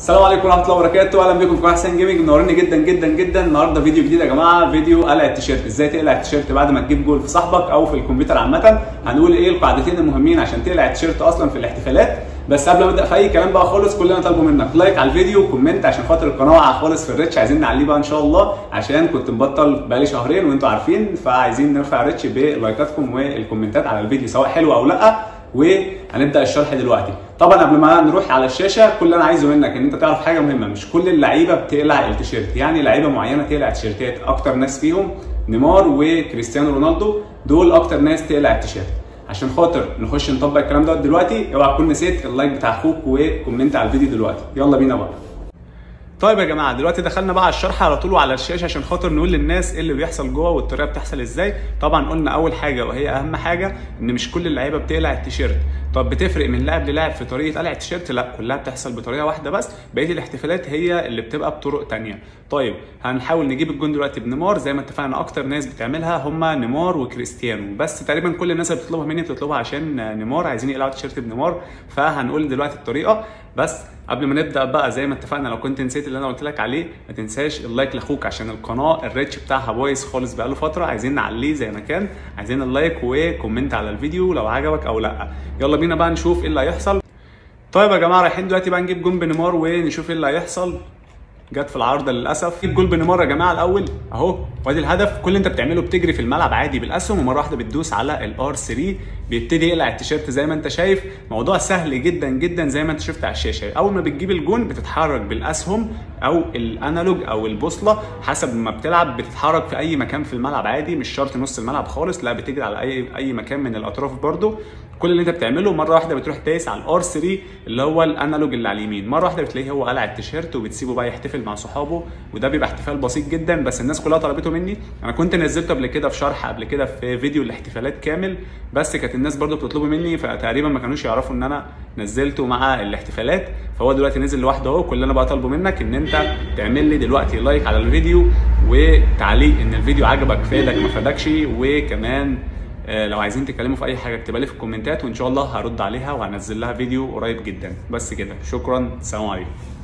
السلام عليكم ورحمه الله وبركاته اهلا بكم في قناه حسين جيمنج منوريني جدا جدا جدا النهارده فيديو جديد يا جماعه فيديو قلع التيشيرت ازاي تقلع التيشيرت بعد ما تجيب جول في صاحبك او في الكمبيوتر عامه هنقول ايه القاعدتين المهمين عشان تقلع التيشيرت اصلا في الاحتفالات بس قبل ما نبدا في اي كلام بقى خالص كل اللي انا طالبه منك لايك على الفيديو وكومنت عشان خاطر القناه واقعه خالص في الريتش عايزين نعليه بقى ان شاء الله عشان كنت مبطل بقالي شهرين وانتوا عارفين فعايزين نرفع الريتش بلايكاتكم والكومنتات على الفيديو سواء حلو او لا وهنبدا الشرح دلوقتي طبعا قبل ما نروح على الشاشه كل اللي انا عايزه منك ان انت تعرف حاجه مهمه مش كل اللعيبه بتقلع التيشيرت يعني لعيبه معينه تقلع التيشيرتات اكتر ناس فيهم نيمار وكريستيانو رونالدو دول اكتر ناس تقلع التيشيرت عشان خاطر نخش نطبق الكلام ده دلوقتي اوعى تكون نسيت اللايك بتاع اخوك وكومنت على الفيديو دلوقتي يلا بينا بقى طيب يا جماعه دلوقتي دخلنا بقى على الشرح على طول وعلى الشاشه عشان خاطر نقول للناس ايه اللي بيحصل جوه والطريقه بتحصل ازاي طبعا قلنا اول حاجه وهي اهم حاجه ان مش كل اللعيبه بتقلع التيشيرت طب بتفرق من لاعب للاعب في طريقه قلع التيشيرت لا كلها بتحصل بطريقه واحده بس بقيه الاحتفالات هي اللي بتبقى بطرق تانية طيب هنحاول نجيب الجون دلوقتي بنيمار زي ما اتفقنا اكتر ناس بتعملها هم نيمار وكريستيانو بس تقريبا كل الناس اللي بتطلبها مني بتطلبها عشان نيمار عايزين يقلعوا التيشيرت بنيمار فهنقول دلوقتي الطريقه بس قبل ما نبدا بقى زي ما اتفقنا لو كنت نسيت اللي انا قلت لك عليه ما تنساش اللايك لاخوك عشان القناه الريتش بتاعها بايظ خالص بقاله فتره عايزين نعليه زي ما كان عايزين اللايك وكومنت على الفيديو لو عجبك او لا يلا بينا بقى نشوف ايه اللي هيحصل طيب يا جماعه رايحين دلوقتي بقى نجيب جون بنيمار ونشوف ايه اللي هيحصل جت في العارضه للاسف جيب جول بنيمار يا جماعه الاول اهو وادي الهدف كل اللي انت بتعمله بتجري في الملعب عادي بالاسهم ومره واحده بتدوس على الار 3 بيبتدي يقلع التيشيرت زي ما انت شايف موضوع سهل جدا جدا زي ما انت شفت على الشاشه اول ما بتجيب الجون بتتحرك بالاسهم او الانالوج او البوصله حسب ما بتلعب بتتحرك في اي مكان في الملعب عادي مش شرط نص الملعب خالص لا بتجري على اي اي مكان من الاطراف برده كل اللي انت بتعمله مره واحده بتروح دايس على الار 3 اللي هو الانالوج اللي على اليمين مره واحده بتلاقيه هو قلع التيشيرت وبتسيبه بقى يحتفل مع صحابه وده بيبقى احتفال بسيط جدا بس الناس كلها طلبته مني انا كنت نزلته قبل كده في شرح قبل كده في فيديو الاحتفالات كامل بس كانت الناس برضو بتطلبه مني فتقريبا ما كانوش يعرفوا ان انا نزلته مع الاحتفالات فهو دلوقتي نزل لوحده اهو كل اللي انا بقى طالبه منك ان انت تعمل لي دلوقتي لايك على الفيديو وتعليق ان الفيديو عجبك فادك ما فادكش وكمان لو عايزين تتكلموا في اي حاجه اكتبها لي في الكومنتات وان شاء الله هرد عليها وهنزل لها فيديو قريب جدا بس كده شكرا سلام عليكم